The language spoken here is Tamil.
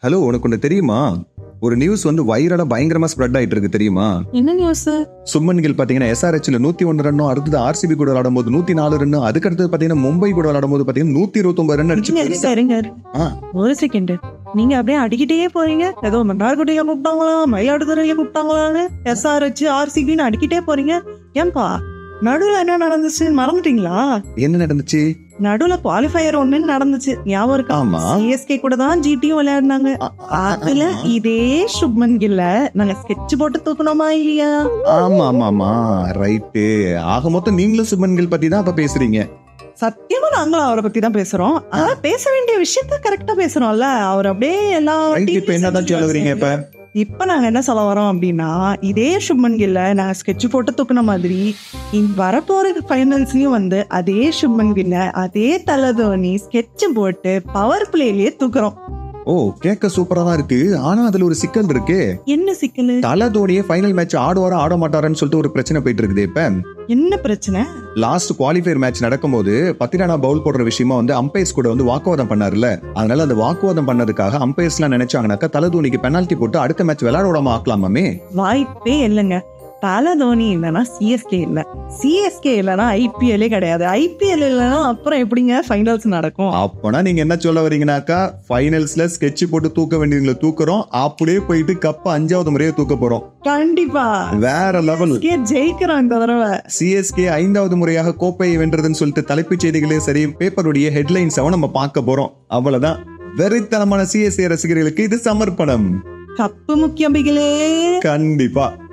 ஹலோ உனக்கு ஒண்ணு தெரியுமா ஒரு நியூஸ் வந்து வைரலா பயங்கரமா ஸ்ப்ரெட் ஆயிட்டு இருக்கு தெரியுமா என்ன நியூஸ் சும்மன் கில் பாத்தீங்கன்னா எஸ்ஆர்ஹெச்ல நூத்தி ஒன்று ரன்னும் அடுத்தது ஆர்சிபி கூட விளையாடும் போது நூத்தி நாலு ரன்னும் அதுக்கு அடுத்தது பாத்தீங்கன்னா மும்பை கூட விளையாடும் போது பாத்தீங்கன்னா நூத்தி இருபத்தி ஒன்பது ரன் அடிச்சு இருங்க, பெருசா- இருங்க, இருங்க. ஆ. ஒரு செகண்ட் நீங்க அப்படியே அடிக்கிட்டே போறீங்க ஏதோ மன்னார்குடிய கூப்பிட்டாங்களா மயிலாடுதுறைய கூப்பிட்டாங்களான்னு எஸ்ஆர்ஹெச் ஆர்சிபின்னு அடிக்கிட்டே போறீங்க ஏன்பா நடுவுல என்ன நடந்துச்சு மறந்துட்டீங்களா என்ன நடந்துச்சு நடுவுல குவாலிஃபயர் ஒண்ணு நடந்துச்சு ஞாபகம் இருக்கா ஆமா சிஎஸ்கே கூட தான் ஜிடியும் விளையாடினாங்க ஆ, ஆ, அதுல ஆ. இதே சுப்மன் கில்ல நாங்க ஸ்கெட்ச் போட்டு தூக்கணுமா இல்லையா ஆமா ஆமா ஆமா ரைட்டு ஆக மொத்தம் நீங்களும் சுமன் கில் பத்தி தான் அப்ப பேசுறீங்க சத்தியமா நாங்களும் அவரை பத்தி தான் பேசுறோம் ஆனா பேச வேண்டிய விஷயத்த கரெக்டா பேசுறோம்ல அவர் அப்படியே எல்லா ரைட் இப்ப என்னதான் சொல்ல வரீங்க இப்ப இப்ப நாங்க என்ன சொல்ல வரோம் அப்படின்னா இதே சுப்மன் கில்ல நான் ஸ்கெட்ச் போட்டு தூக்குன மாதிரி இங்க வரப்போற ஃபைனல்ஸ்லயும் வந்து அதே சுப்மன் கில்ல அதே தல தோனி ஸ்கெட்ச் போட்டு பவர் பிளேலயே தூக்குறோம் ஓ கேட்க சூப்பரா தான் இருக்கு ஆனா அதுல ஒரு சிக்கல் இருக்கு என்ன சிக்கல் தல தோனியே ஃபைனல் மேட்ச் ஆடுவாரா ஆட மாட்டாரான்னு சொல்லிட்டு ஒரு பிரச்சனை போயிட்டு இருக்குது இப்ப என்ன பிரச்சனை லாஸ்ட் குவாலிஃபயர் மேட்ச் நடக்கும்போது பத்திரானா பவுல் போடுற விஷயமா வந்து அம்பையர்ஸ் கூட வந்து வாக்குவாதம் பண்ணாருல்ல அதனால அந்த வாக்குவாதம் பண்ணதுக்காக அம்பையர்ஸ் எல்லாம் நினைச்சாங்கனாக்கா தல தோனிக்கு பெனால்டி போட்டு அடுத்த மேட்ச் விளையாட விடாம ஆக்கலாமாமே வாய்ப்பே இல்லைங்க தல தோனி இல்லைன்னா சிஎஸ்கே இல்ல சிஎஸ்கே இல்லைன்னா ஐபிஎல்லே கிடையாது ஐபிஎல் இல்லைன்னா அப்புறம் எப்படிங்க ஃபைனல்ஸ் நடக்கும் அப்பனா நீங்க என்ன சொல்ல வரீங்கனாக்கா ஃபைனல்ஸ்ல ஸ்கெட்ச் போட்டு தூக்க வேண்டியவங்களை தூக்குறோம் அப்படியே போயிட்டு கப்ப அஞ்சாவது முறையே தூக்க போறோம் கண்டிப்பா வேற லெவல் சிஎஸ்கே ஜெயிக்கிறோம் இந்த தடவை சிஎஸ்கே ஐந்தாவது முறையாக கோப்பையை வென்றதுன்னு சொல்லிட்டு தலைப்புச் செய்திகளே சரி பேப்பருடைய ஹெட்லைன்ஸாவும் நம்ம பார்க்க போறோம் அவ்வளவுதான் வெறித்தனமான சிஎஸ்கே ரசிகர்களுக்கு இது சமர்ப்பணம் கப்பு முக்கியம் பிகிலே கண்டிப்பா